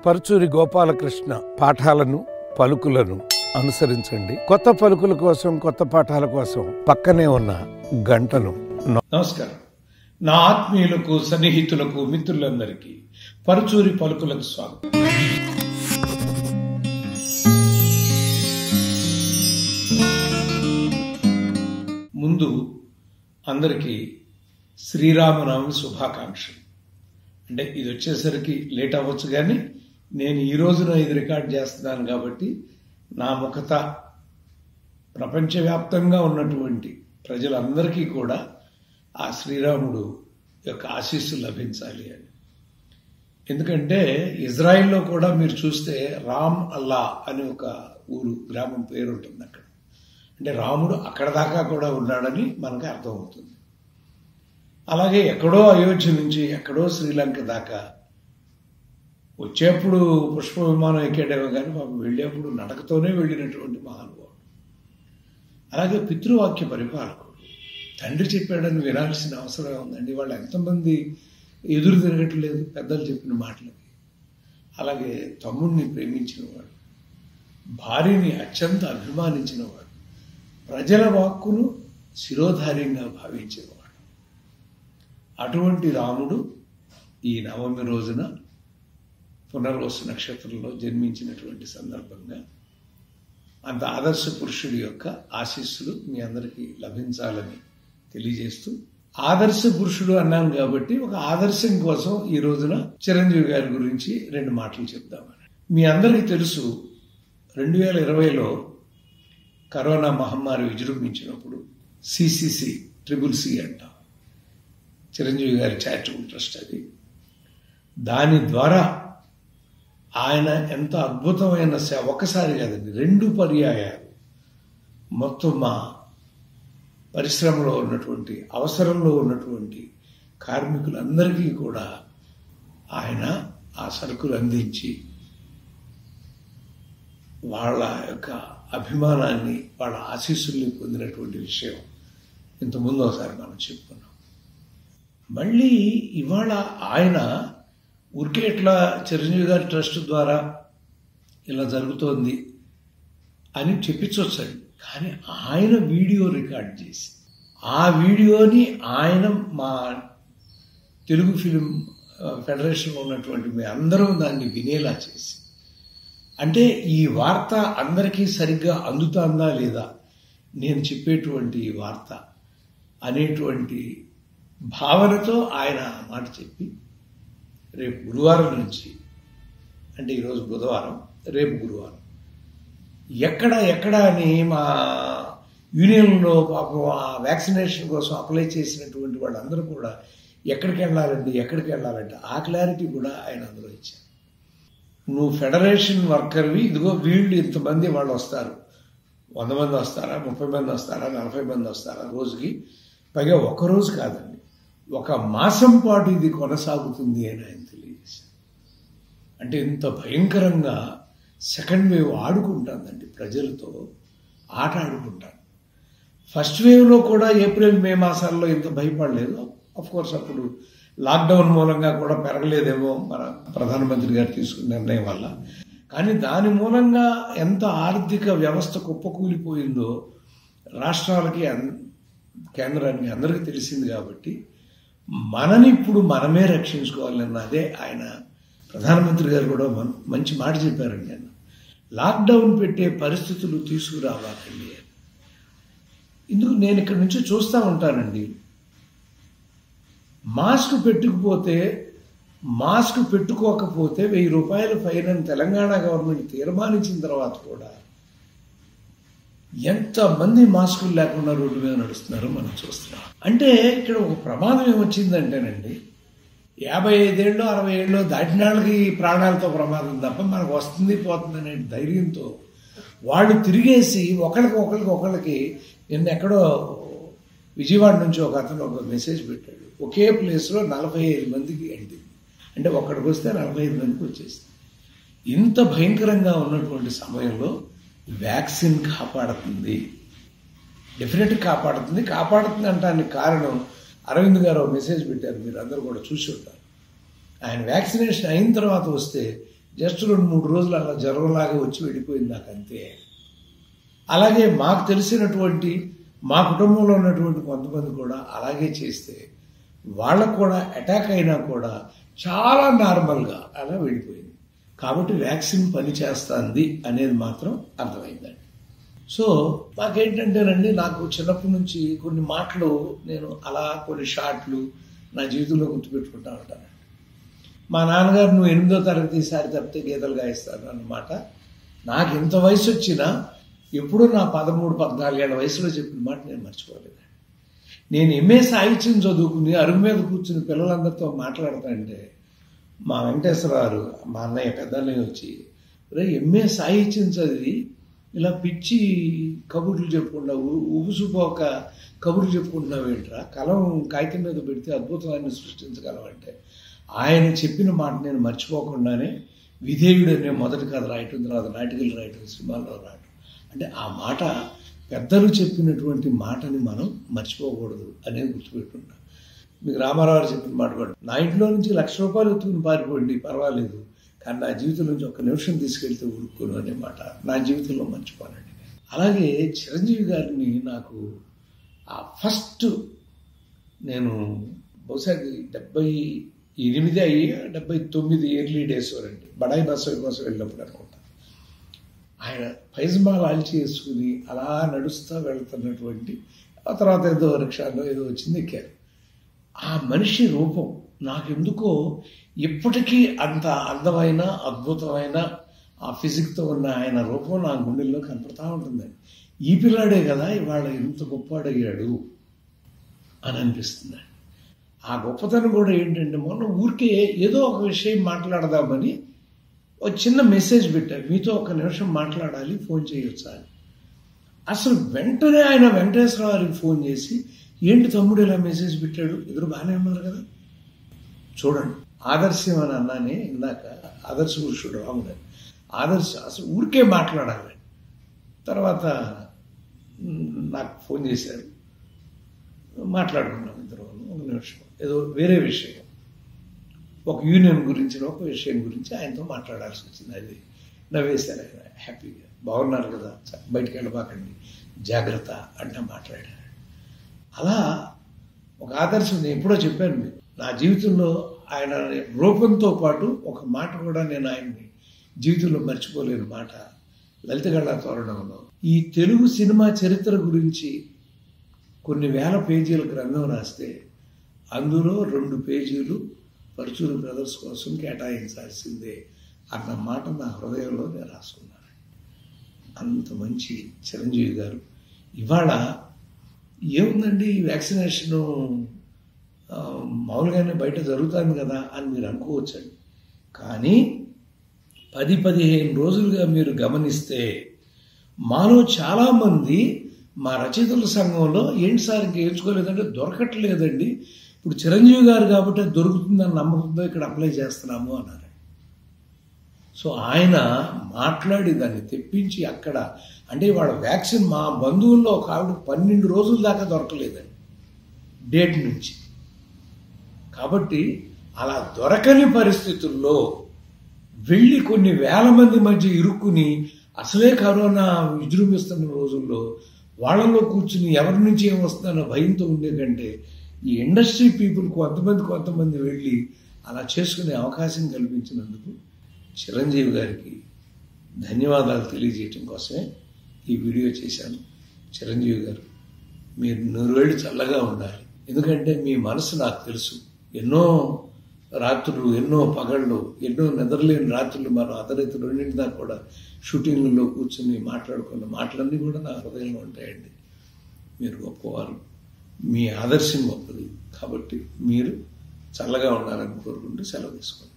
పరుచూరి గోపాలకృష్ణ పాఠాలను పలుకులను అనుసరించండి కొత్త పలుకుల కోసం కొత్త పాఠాల కోసం పక్కనే ఉన్న గంటను నొ- నమస్కారం నా ఆత్మీయులకు సన్నిహితులకు మిత్రులందరికీ పరుచూరి పలుకులకు స్వాగతం ముందు అందరికీ శ్రీరామనవమి శుభాకాంక్షలు అంటే ఇది వచ్చేసరికి లేట్ అవ్వచ్చు కానీ నేను ఈ రోజున ఇది రికార్డ్ చేస్తున్నాను కాబట్టి నా ముఖత ప్రపంచవ్యాప్తంగా ఉన్నటువంటి ప్రజలందరికీ కూడా ఆ శ్రీరాముడు యొక్క ఆశీస్సు లభించాలి అని ఎందుకంటే ఇజ్రాయిల్లో కూడా మీరు చూస్తే రామ్ అల్లా అని ఒక ఊరు గ్రామం పేరు ఉంటుంది అక్కడ అంటే రాముడు అక్కడ దాకా కూడా ఉన్నాడని మనకు అర్థమవుతుంది అలాగే ఎక్కడో అయోధ్య నుంచి ఎక్కడో శ్రీలంక దాకా వచ్చేప్పుడు పుష్ప విమానం ఎక్కాడేమో కానీ పాపం వెళ్ళేప్పుడు నడకతోనే వెళ్ళినటువంటి మహానుభావుడు అలాగే పితృవాక్య పరిపాలకుడు తండ్రి చెప్పాడని వినాల్సిన అవసరం ఉందండి వాళ్ళు ఎంతమంది ఎదురు తిరగట్లేదు పెద్దలు చెప్పిన మాటలకి అలాగే తమ్ముడిని ప్రేమించినవాడు భార్యని అత్యంత అభిమానించినవాడు ప్రజల వాక్కును శిరోధార్యంగా భావించేవాడు అటువంటి రాముడు ఈ నవమి రోజున పునర్వసు నక్షత్రంలో జన్మించినటువంటి సందర్భంగా అంత ఆదర్శ పురుషుడి యొక్క ఆశీస్సులు మీ అందరికీ లభించాలని తెలియజేస్తూ ఆదర్శ పురుషుడు అన్నాను కాబట్టి ఒక ఆదర్శం కోసం ఈ రోజున చిరంజీవి గారి గురించి రెండు మాటలు చెప్దామని మీ అందరికీ తెలుసు రెండు వేల ఇరవైలో కరోనా మహమ్మారి విజృంభించినప్పుడు సిసిసి ట్రిపుల్ సి అంటాం చిరంజీవి గారి చారిటబుల్ ట్రస్ట్ అది దాని ద్వారా ఆయన ఎంత అద్భుతమైన సేవ ఒకసారి కాదండి రెండు పర్యాయాలు మొత్తం మా పరిశ్రమలో ఉన్నటువంటి అవసరంలో ఉన్నటువంటి కార్మికులందరికీ కూడా ఆయన ఆ సరుకులు అందించి వాళ్ళ యొక్క అభిమానాన్ని వాళ్ళ ఆశీస్సుల్ని పొందినటువంటి విషయం ఇంతకుముందు ఒకసారి మనం చెప్పుకున్నాం మళ్ళీ ఇవాళ ఆయన ఊరికే ఇట్లా చిరంజీవి గారి ట్రస్ట్ ద్వారా ఇలా జరుగుతోంది అని చెప్పించవచ్చండి కానీ ఆయన వీడియో రికార్డ్ చేసి ఆ వీడియోని ఆయన మా తెలుగు ఫిలిం ఫెడరేషన్లో ఉన్నటువంటి మీ అందరూ దాన్ని వినేలా చేసి అంటే ఈ వార్త అందరికీ సరిగ్గా అందుతుందా లేదా నేను చెప్పేటువంటి ఈ వార్త అనేటువంటి భావనతో ఆయన ఆ మాట చెప్పి రేపు గురువారం నుంచి అంటే ఈరోజు బుధవారం రేపు గురువారం ఎక్కడ ఎక్కడ అని మా యూనియన్లో పాపం ఆ వ్యాక్సినేషన్ కోసం అప్లై చేసినటువంటి వాళ్ళందరూ కూడా ఎక్కడికి వెళ్ళాలండి ఎక్కడికి వెళ్ళాలంటే ఆ క్లారిటీ కూడా ఆయన అందులో ఇచ్చారు నువ్వు ఫెడరేషన్ వర్కర్వి ఇదిగో వీళ్ళు ఇంతమంది వాళ్ళు వస్తారు వంద మంది వస్తారా ముప్పై మంది వస్తారా నలభై మంది వస్తారా రోజుకి పైగా ఒక రోజు కాదండి ఒక మాసం పాటు ఇది కొనసాగుతుంది అని ఆయన తెలియజేశారు అంటే ఇంత భయంకరంగా సెకండ్ వేవ్ ఆడుకుంటుందండి ప్రజలతో ఆట ఆడుకుంటాను ఫస్ట్ వేవ్లో కూడా ఏప్రిల్ మే మాసాల్లో ఇంత భయపడలేదు అఫ్ కోర్స్ అప్పుడు లాక్డౌన్ మూలంగా కూడా పెరగలేదేమో మన ప్రధానమంత్రి గారు తీసుకున్న నిర్ణయం వల్ల కానీ దాని మూలంగా ఎంత ఆర్థిక వ్యవస్థ కుప్పకూలిపోయిందో రాష్ట్రాలకి అన్- కేంద్రానికి అందరికీ తెలిసింది కాబట్టి మనని ఇప్పుడు మనమే రక్షించుకోవాలన్న అదే ఆయన ప్రధానమంత్రి గారు కూడా మన్- మంచి మాట చెప్పారండి ఆయన లాక్డౌన్ పెట్టే పరిస్థితులు తీసుకురావాలండి అని. ఇందుకు నేను ఇక్కడ నుంచి చూస్తూ ఉంటానండి మాస్క్ పెట్టుకుపోతే మాస్క్ పెట్టుకోకపోతే వెయ్యి రూపాయల ఫైన్ అని తెలంగాణ గవర్నమెంట్ తీర్మానించిన తర్వాత కూడా ఎంతమంది మాస్కులు లేకుండా రోడ్డు మీద నడుస్తున్నారో మనం చూస్తున్నాం అంటే ఇక్కడ ఒక ప్రమాదం ఏమొచ్చిందంటేనండి యాభై ఐదేళ్ళు అరవై ఏళ్ళు దాటిన వాళ్ళకి ప్రాణాలతో ప్రమాదం తప్ప మనకు వస్తుంది పోతుంది అనే ధైర్యంతో వాళ్ళు తిరిగేసి ఒకరికి ఒకరికి ఒకరికి నిన్న ఎక్కడో విజయవాడ నుంచి ఒక అతను ఒక మెసేజ్ పెట్టాడు ఒకే ప్లేస్లో నలభై ఐదు మందికి అయింది అంటే ఒక్కడికి వస్తే నలభై ఐదు మందికి వచ్చేసింది ఇంత భయంకరంగా ఉన్నటువంటి సమయంలో వ్యాక్సిన్ కాపాడుతుంది డెఫినెట్ కాపాడుతుంది కాపాడుతుంది అంటానికి కారణం అరవింద్ గారు ఒక మెసేజ్ పెట్టారు మీరు అందరూ కూడా చూసి ఉంటారు ఆయన వ్యాక్సినేషన్ అయిన తర్వాత వస్తే జస్ట్ రెండు మూడు రోజులు అలా జ్వరంలాగా వచ్చి వెళ్ళిపోయింది నాకు అంతే అలాగే మాకు తెలిసినటువంటి మా కుటుంబంలో ఉన్నటువంటి కొంతమంది కూడా అలాగే చేస్తే వాళ్ళకు కూడా అటాక్ అయినా కూడా చాలా నార్మల్గా అలా వెళ్ళిపోయింది కాబట్టి వ్యాక్సిన్ పని చేస్తుంది అనేది మాత్రం అర్థమైందండి సో మాకేంటంటేనండి నాకు చిన్నప్పటి నుంచి కొన్ని మాటలు నేను అలా కొన్ని షార్ట్లు నా జీవితంలో గుర్తుపెట్టుకుంటా ఉంటాను మా నాన్నగారు నువ్వు ఎనిమిదో తరగతి ఈసారి తప్పితే గీతలు గాయిస్తాను అన్నమాట నాకు ఇంత వయసు వచ్చినా ఎప్పుడూ నా పదమూడు పద్నాలుగేళ్ల వయసులో చెప్పిన మాట నేను మర్చిపోలేదు నేను ఎంఏ సాహిత్యం చదువుకుని అరుగు మీద కూర్చుని పిల్లలందరితో మాట్లాడతాంటే మా వెంకటేశ్వరరావు మా అన్నయ్య పెద్ద అన్నయ్య వచ్చి రే ఎంఏ సాహిత్యం చదివి ఇలా పిచ్చి కబుర్లు చెప్పుకుంటా ఉబుసుపోక కబుర్లు చెప్పుకుంటున్నావు ఏంట్రా కలం కాగితం మీద పెడితే అద్భుతాన్ని సృష్టించగలం అంటే ఆయన చెప్పిన మాట నేను మర్చిపోకుండానే విధేయుడు అనే మొదటి కథ రాయటం తర్వాత నాటికలు రాయటం సినిమాల్లో రాయటం అంటే ఆ మాట పెద్దలు చెప్పినటువంటి మాటని మనం మర్చిపోకూడదు అనేది గుర్తుపెట్టుకుంటాం మీకు రామారావు చెప్పిన మాట కూడా నా ఇంట్లో నుంచి లక్ష రూపాయలు ఎత్తుకుని పారిపోండి పర్వాలేదు కానీ నా జీవితం నుంచి ఒక నిమిషం తీసుకెళ్తే ఊరుకోను అనే మాట నా జీవితంలో మర్చిపోనండి అలాగే చిరంజీవి గారిని నాకు ఆ ఫస్ట్ నేను బహుశా డెబ్బై ఎనిమిది అయ్యి డెబ్బై తొమ్మిది ఎర్లీ డేస్ వరండి బడాయి బస్సు కోసం వెళ్ళినప్పుడు అనుకుంటా ఆయన పైజమా లాల్చి వేసుకుని అలా నడుస్తూ వెళ్తున్నటువంటి ఆ తర్వాత ఏదో రిక్షాలో ఏదో వచ్చింది ఎక్కారు ఆ మనిషి రూపం నాకెందుకో ఇప్పటికీ అంత అందమైన అద్భుతమైన ఆ ఫిజిక్తో ఉన్న ఆయన రూపం నా గుండెల్లో కనపడతా ఉంటుందండి ఈ పిల్లాడే కదా ఇవాళ ఎంత గొప్పవాడయ్యాడు అని అనిపిస్తుందండి ఆ గొప్పతనం కూడా ఏంటంటే మొన్న ఊరికే ఏదో ఒక విషయం మాట్లాడదామని ఒక చిన్న మెసేజ్ పెట్టారు మీతో ఒక నిమిషం మాట్లాడాలి ఫోన్ చేయొచ్చా అని అసలు వెంటనే ఆయన వెంకటేశ్వర గారికి ఫోన్ చేసి ఏంటి తమ్ముడు ఇలా మెసేజ్ పెట్టాడు ఎదురు బాగానే ఉన్నారు కదా చూడండి ఆదర్శం అని అన్నానే ఇందాక ఆదర్శ పురుషుడు రాముడు ఆదర్శ అసలు ఊరికే మాట్లాడాలి తర్వాత నాకు ఫోన్ చేశారు మాట్లాడుకున్నాం ఇద్దరు ఒక నిమిషం ఏదో వేరే విషయం ఒక యూనియన్ గురించిన ఒక విషయం గురించి ఆయనతో మాట్లాడాల్సి వచ్చింది అది నవ్వేశారు ఆయన హ్యాపీగా బాగున్నారు కదా బయటికి వెళ్ళబాకండి జాగ్రత్త అంటే మాట్లాడారు అలా ఒక ఆదర్శం నేను ఎప్పుడో చెప్పాను మీకు నా జీవితంలో ఆయన రూపంతో పాటు ఒక మాట కూడా నేను ఆయన్ని జీవితంలో మర్చిపోలేని మాట లలితగళ్ళ తోరణంలో ఈ తెలుగు సినిమా చరిత్ర గురించి కొన్ని వేల పేజీల గ్రంథం రాస్తే అందులో రెండు పేజీలు పరుచూరు బ్రదర్స్ కోసం కేటాయించాల్సిందే అన్న మాట నా హృదయంలో నేను రాసుకున్నాను అంత మంచి చిరంజీవి గారు ఇవాళ ఏముందండి ఈ వ్యాక్సినేషను మామూలుగానే బయట జరుగుతుంది కదా అని మీరు అనుకోవచ్చండి కానీ పది పదిహేను రోజులుగా మీరు గమనిస్తే మాలో చాలామంది మా రచయితల సంఘంలో ఏంటి సార్ ఇంక ఏడ్చుకోలేదంటే దొరకట్లేదండి ఇప్పుడు చిరంజీవి గారు కాబట్టి దొరుకుతుందని నమ్మకంతో ఇక్కడ అప్లై చేస్తున్నాము అన్నారు సో ఆయన మాట్లాడి దాన్ని తెప్పించి అక్కడ అంటే వాళ్ళ వ్యాక్సిన్ మా బంధువుల్లో ఒక ఆవిడ పన్నెండు రోజుల దాకా దొరకలేదండి డేట్ నుంచి కాబట్టి అలా దొరకని పరిస్థితుల్లో వెళ్ళి కొన్ని వేల మంది మధ్య ఇరుక్కుని అసలే కరోనా విజృంభిస్తున్న రోజుల్లో వాళ్ళలో కూర్చుని ఎవరి నుంచి ఏం వస్తుందన్న భయంతో ఉండే కంటే ఈ ఇండస్ట్రీ పీపుల్ కొంతమంది కొంతమంది వెళ్ళి అలా చేసుకునే అవకాశం కల్పించినందుకు చిరంజీవి గారికి ధన్యవాదాలు తెలియజేయటం కోసమే ఈ వీడియో చేశాను చిరంజీవి గారు మీరు నూరేళ్ళు చల్లగా ఉండాలి ఎందుకంటే మీ మనసు నాకు తెలుసు ఎన్నో రాత్రులు ఎన్నో పగళ్ళు ఎన్నో నిద్రలేని రాత్రులు మనం అర్ధరైతు రెండింటి దాకా కూడా షూటింగ్లో కూర్చుని మాట్లాడుకున్న మాటలన్నీ కూడా నా హృదయంలో ఉంటాయండి మీరు గొప్పవారు మీ ఆదర్శం గొప్పది కాబట్టి మీరు చల్లగా ఉండాలని కోరుకుంటూ సెలవు తీసుకుంటారు